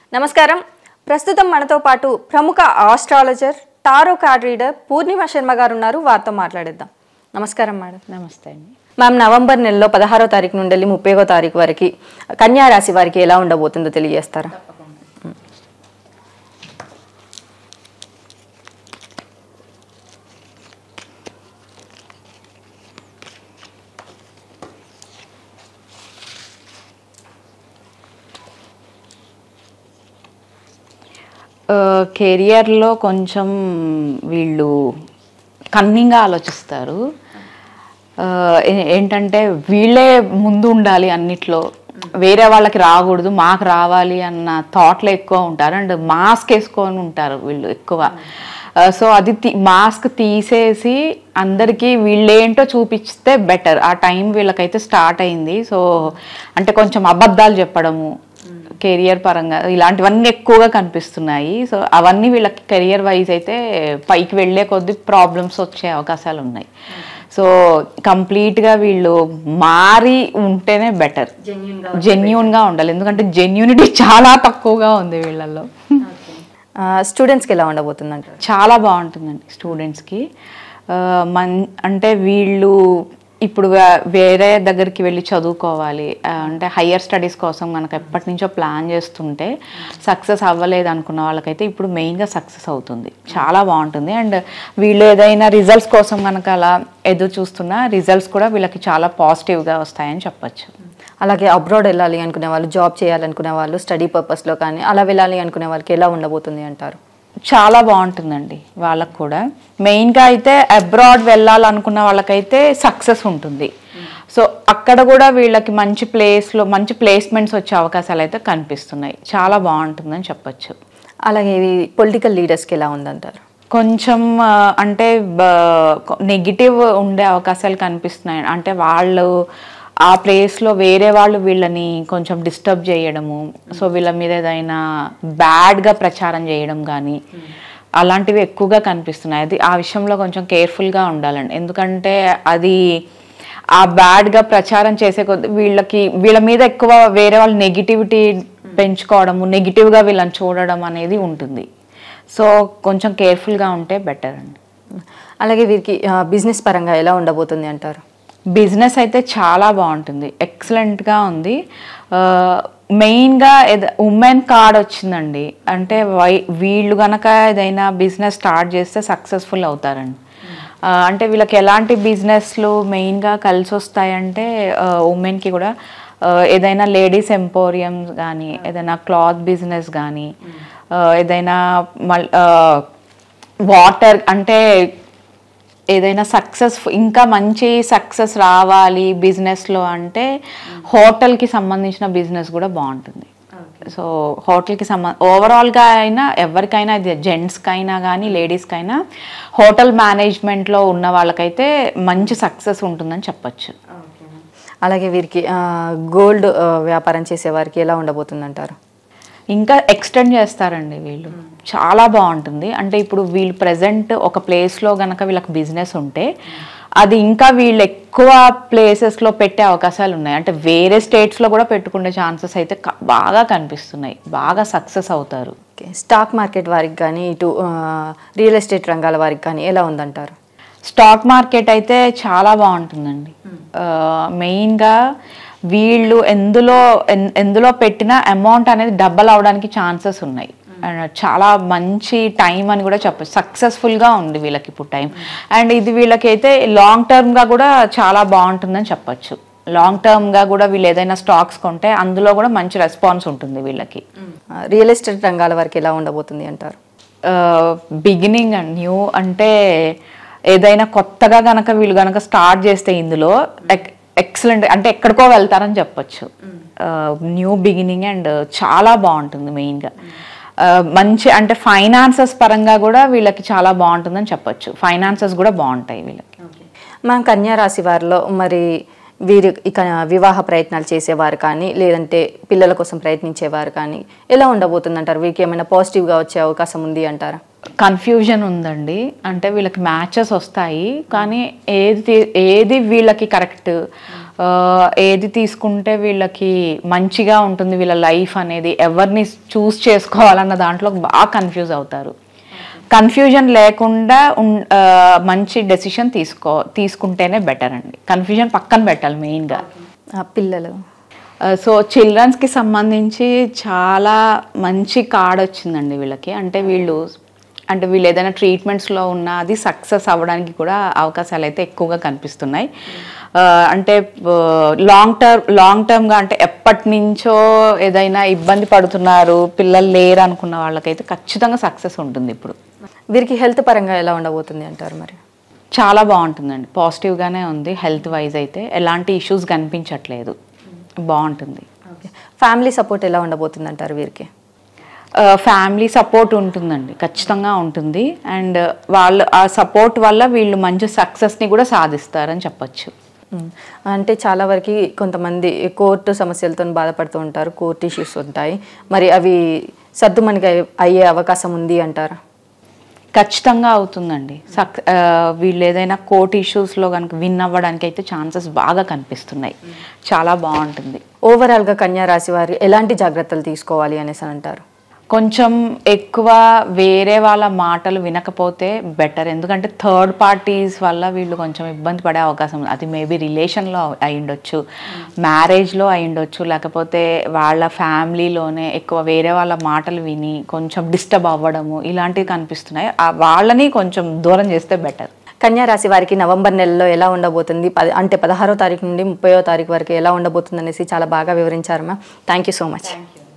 నమస్కారం ప్రస్తుతం మనతో పాటు ప్రముఖ astrologer tarot card reader Purnima Sharma గారు ఉన్నారు వారితో మాట్లాడేద్దాం నమస్కారం మేడం నమస్తే అండి మ్యామ్ నవంబర్ నెలలో పదహారో తారీఖు నుండి వెళ్ళి ముప్పైగో తారీఖు వరకు కన్యా రాశి వారికి ఎలా ఉండబోతుందో తెలియజేస్తారా కెరియర్లో కొంచెం వీళ్ళు కన్నింగ్గా ఆలోచిస్తారు ఆ, ఏ- ఏంటంటే వీళ్ళే ముందు ఉండాలి అన్నిట్లో వేరే వాళ్ళకి రాకూడదు మాకు రావాలి అన్న థాట్లో ఎక్కువ ఉంటారు అండ్ మాస్క్ వేసుకొని ఉంటారు వీళ్ళు ఎక్కువ సో అది తీ మాస్క్ తీసేసి అందరికీ వీళ్ళేంటో చూపిస్తే బెటర్ ఆ టైం వీళ్ళకైతే స్టార్ట్ అయింది సో అంటే కొంచెం అబద్ధాలు చెప్పడము కెరియర్ పరంగా ఇలాంటివన్నీ ఎక్కువగా కనిపిస్తున్నాయి సో అవన్నీ వీళ్ళకి కెరియర్ వైజ్ అయితే పైకి వెళ్ళే కొద్ది ప్రాబ్లమ్స్ వచ్చే అవకాశాలు ఉన్నాయి సో కంప్లీట్గా వీళ్ళు మారి ఉంటేనే బెటర్ జెన్యున్గా ఉండాలి ఎందుకంటే జెన్యూనిటీ చాలా తక్కువగా ఉంది వీళ్ళల్లో స్టూడెంట్స్కి ఎలా ఉండబోతుంది అంటారు చాలా బాగుంటుందండి స్టూడెంట్స్కి మన్ అంటే వీళ్ళు ఇప్పుడు వే- వేరే దగ్గరికి వెళ్ళి చదువుకోవాలి ఆ, అంటే హయ్యర్ స్టడీస్ కోసం మనకు ఎప్పటి నుంచో ప్లాన్ చేస్తుంటే సక్సెస్ అవ్వలేదు అనుకున్న వాళ్ళకైతే ఇప్పుడు మెయిన్గా సక్సెస్ అవుతుంది చాలా బాగుంటుంది అండ్ వీళ్ళు ఏదైనా రిజల్ట్స్ కోసం కనుక అలా ఎదురు చూస్తున్నా రిజల్ట్స్ కూడా వీళ్ళకి చాలా పాజిటివ్గా వస్తాయని చెప్పొచ్చు అలాగే అబ్రాడ్ వెళ్ళాలి అనుకునే వాళ్ళు జాబ్ చేయాలనుకునే వాళ్ళు స్టడీ పర్పస్లో కానీ అలా వెళ్ళాలి అనుకునే వాళ్ళకి ఎలా ఉండబోతుంది అంటారు చాలా బాగుంటుందండి వాళ్ళకు కూడా మెయిన్గా అయితే అబ్రాడ్ వెళ్ళాలనుకున్న వాళ్ళకైతే సక్సెస్ ఉంటుంది సో అక్కడ కూడా వీళ్ళకి మంచి ప్లేస్లో మంచి ప్లేస్మెంట్స్ వచ్చే అవకాశాలు అయితే కనిపిస్తున్నాయి చాలా బాగుంటుందని చెప్పొచ్చు అలాగే ఇది పొలిటికల్ లీడర్స్కి ఎలా ఉందంటారు కొంచెం ఆ, అంటే నెగిటివ్ ఉండే అవకాశాలు కనిపిస్తున్నాయి అంటే వాళ్ళు ఆ ప్లేస్లో వేరే వాళ్ళు వీళ్ళని కొంచెం డిస్టర్బ్ చేయడము సో వీళ్ళ మీద ఏదైనా బ్యాడ్గా ప్రచారం చేయడం కానీ అలాంటివి ఎక్కువగా కనిపిస్తున్నాయి అది ఆ విషయంలో కొంచెం కేర్ఫుల్గా ఉండాలండి ఎందుకంటే అది ఆ బ్యాడ్గా ప్రచారం చేసే కొద్ది వీళ్ళకి వీళ్ళ మీద ఎక్కువ వేరే వాళ్ళు నెగిటివిటీ పెంచుకోవడము నెగిటివ్గా వీళ్ళని చూడడం అనేది ఉంటుంది సో కొంచెం కేర్ఫుల్గా ఉంటే బెటర్ అండి అలాగే వీరికి బిజినెస్ పరంగా ఎలా ఉండబోతుంది అంటారు బిజినెస్ అయితే చాలా బాగుంటుంది ఎక్సలెంట్గా ఉంది మెయిన్గా ఉమెన్ కార్డ్ వచ్చిందండి అంటే వై వీళ్ళు గనక ఏదైనా బిజినెస్ స్టార్ట్ చేస్తే సక్సెస్ఫుల్ అవుతారండి ఆ, అంటే వీళ్ళకి ఎలాంటి బిజినెస్లు మెయిన్గా కలిసి వస్తాయంటే ఉమెన్కి కూడా ఆ, ఏదైనా లేడీస్ ఎంపోరియంస్ కానీ ఏదైనా క్లాత్ బిజినెస్ కానీ ఏదైనా మల్ వాటర్ అంటే ఏదైనా సక్సెస్ ఇంకా మంచి సక్సెస్ రావాలి బిజినెస్లో అంటే హోటల్కి సంబంధించిన బిజినెస్ కూడా బాగుంటుంది సో హోటల్కి సంబంధ ఓవరాల్గా అయినా ఎవరికైనా ఇది జెంట్స్కి అయినా కానీ లేడీస్కి అయినా హోటల్ మేనేజ్మెంట్లో ఉన్న వాళ్ళకైతే మంచి సక్సెస్ ఉంటుందని చెప్పొచ్చు అలాగే వీరికి గోల్డ్ వ్యాపారం చేసే వారికి ఎలా ఉండబోతుంది అంటారు ఇంకా ఎక్స్టెండ్ చేస్తారండి వీళ్ళు చాలా బాగుంటుంది అంటే ఇప్పుడు వీళ్ళు ప్రజెంట్ ఒక ప్లేస్లో గనక వీళ్ళకి బిజినెస్ ఉంటే అది ఇంకా వీళ్ళు ఎక్కువ ప్లేసెస్లో పెట్టే అవకాశాలు ఉన్నాయి అంటే వేరే స్టేట్స్లో కూడా పెట్టుకునే ఛాన్సెస్ అయితే క- బాగా కనిపిస్తున్నాయి బాగా సక్సెస్ అవుతారు ఓకే స్టాక్ మార్కెట్ వారికి కానీ ఇటు రియల్ ఎస్టేట్ రంగాల వారికి కానీ ఎలా ఉందంటారు స్టాక్ మార్కెట్ అయితే చాలా బాగుంటుందండి ఆ, మెయిన్గా వీళ్ళు ఎందులో ఎన్- ఎందులో పెట్టిన అమౌంట్ అనేది డబల్ అవడానికి ఛాన్సెస్ ఉన్నాయి అండ్ చాలా మంచి టైం అని కూడా చెప్పచ్చు సక్సెస్ఫుల్గా ఉంది వీళ్ళకి ఇప్పుడు టైం అండ్ ఇది వీళ్ళకైతే లాంగ్ టర్మ్గా కూడా చాలా బాగుంటుందని చెప్పచ్చు లాంగ్ టర్మ్గా కూడా వీళ్ళు ఏదైనా స్టాక్స్ కొంటే అందులో కూడా మంచి రెస్పాన్స్ ఉంటుంది వీళ్ళకి రియల్ ఎస్టేట్ రంగాల వారికి ఎలా ఉండబోతుంది అంటారు బిగినింగ్ అండ్ న్యూ అంటే ఏదైనా కొత్తగా గనక వీళ్ళు గనక స్టార్ట్ చేస్తే ఇందులో ఎక్సలెంట్ అంటే ఎక్కడికో వెళ్తారని చెప్పొచ్చు న్యూ బిగినింగ్ అండ్ చాలా బాగుంటుంది మెయిన్గా మంచి అంటే ఫైనాన్సెస్ పరంగా కూడా వీళ్ళకి చాలా బాగుంటుందని చెప్పొచ్చు ఫైనాన్సెస్ కూడా బాగుంటాయి వీళ్ళకి మనం కన్యా రాశి వారిలో మరి వీరు ఇక వివాహ ప్రయత్నాలు చేసేవారు కానీ లేదంటే పిల్లల కోసం ప్రయత్నించేవారు కానీ ఎలా ఉండబోతుంది అంటారు వీరికి ఏమైనా పాజిటివ్గా వచ్చే అవకాశం ఉంది అంటారా కన్ఫ్యూజన్ ఉందండి అంటే వీళ్ళకి మ్యాచెస్ వస్తాయి కానీ ఏది తీ- ఏది వీళ్ళకి కరెక్ట్ ఆ, ఏది తీసుకుంటే వీళ్ళకి మంచిగా ఉంటుంది వీళ్ళ లైఫ్ అనేది ఎవరిని చూస్ చేసుకోవాలన్న దాంట్లో బాగా కన్ఫ్యూజ్ అవుతారు కన్ఫ్యూజన్ లేకుండా ఉన్- ఆ, మంచి డెసిషన్ తీసుకో తీసుకుంటేనే బెటర్ అండి కన్ఫ్యూజన్ పక్కన పెట్టాలి మెయిన్గా ఆ, పిల్లలు సో చిల్డ్రన్స్కి సంబంధించి చాలా మంచి కార్డ్ వచ్చిందండి వీళ్ళకి అంటే వీళ్ళు అంటే వీళ్ళు ఏదైనా ట్రీట్మెంట్స్లో ఉన్న అది సక్సెస్ అవ్వడానికి కూడా అవకాశాలు అయితే ఎక్కువగా కనిపిస్తున్నాయి ఆ, అంటే లాంగ్ టర్మ్ లాంగ్ టర్మ్గా అంటే ఎప్పటి నుంచో ఏదైనా ఇబ్బంది పడుతున్నారు పిల్లలు లేరు అనుకున్న వాళ్ళకైతే ఖచ్చితంగా సక్సెస్ ఉంటుంది ఇప్పుడు వీరికి హెల్త్ పరంగా ఎలా ఉండబోతుంది అంటారు మరి చాలా బాగుంటుందండి పాజిటివ్గానే ఉంది హెల్త్ వైజ్ అయితే ఎలాంటి ఇష్యూస్ కనిపించట్లేదు బాగుంటుంది ఓకే ఫ్యామిలీ సపోర్ట్ ఎలా ఉండబోతుంది అంటారు వీరికి ఫ్యామిలీ సపోర్ట్ ఉంటుందండి ఖచ్చితంగా ఉంటుంది అండ్ వాళ్ళు ఆ సపోర్ట్ వల్ల వీళ్ళు మంచి సక్సెస్ని కూడా సాధిస్తారని చెప్పొచ్చు ఉమ్. అంటే చాలా వరకు కొంతమంది కోర్టు సమస్యలతో బాధపడుతూ ఉంటారు కోర్టు ఇష్యూస్ ఉంటాయి మరి అవి సర్దుమణిగా అయ్యే అవకాశం ఉంది అంటారా ఖచ్చితంగా అవుతుందండి సక్ ఆ, వీళ్ళు ఏదైనా కోర్ట్ ఇష్యూస్లో కనుక విన్ అవ్వడానికి అయితే ఛాన్సెస్ బాగా కనిపిస్తున్నాయి చాలా బాగుంటుంది ఓవరాల్గా కన్యా రాశి వారు ఎలాంటి జాగ్రత్తలు తీసుకోవాలి అనేసి అని అంటారు కొంచెం ఎక్కువ వేరే వాళ్ళ మాటలు వినకపోతే బెటర్ ఎందుకంటే థర్డ్ పార్టీస్ వల్ల వీళ్ళు కొంచెం ఇబ్బంది పడే అవకాశం ఉంది అది మేబీ రిలేషన్లో అయి ఉండొచ్చు మ్యారేజ్లో అయి ఉండొచ్చు లేకపోతే వాళ్ళ ఫ్యామిలీలోనే ఎక్కువ వేరే వాళ్ళ మాటలు విని కొంచెం డిస్టర్బ్ అవ్వడము ఇలాంటివి కనిపిస్తున్నాయి ఆ వాళ్ళని కొంచెం దూరం చేస్తే బెటర్ కన్యా రాశి వారికి నవంబర్ నెలలో ఎలా ఉండబోతుంది పది అంటే పదహారో తారీఖు నుండి ముప్పయో తారీఖు వరకు ఎలా ఉండబోతుంది అనేసి చాలా బాగా వివరించారు ma'am thank you so much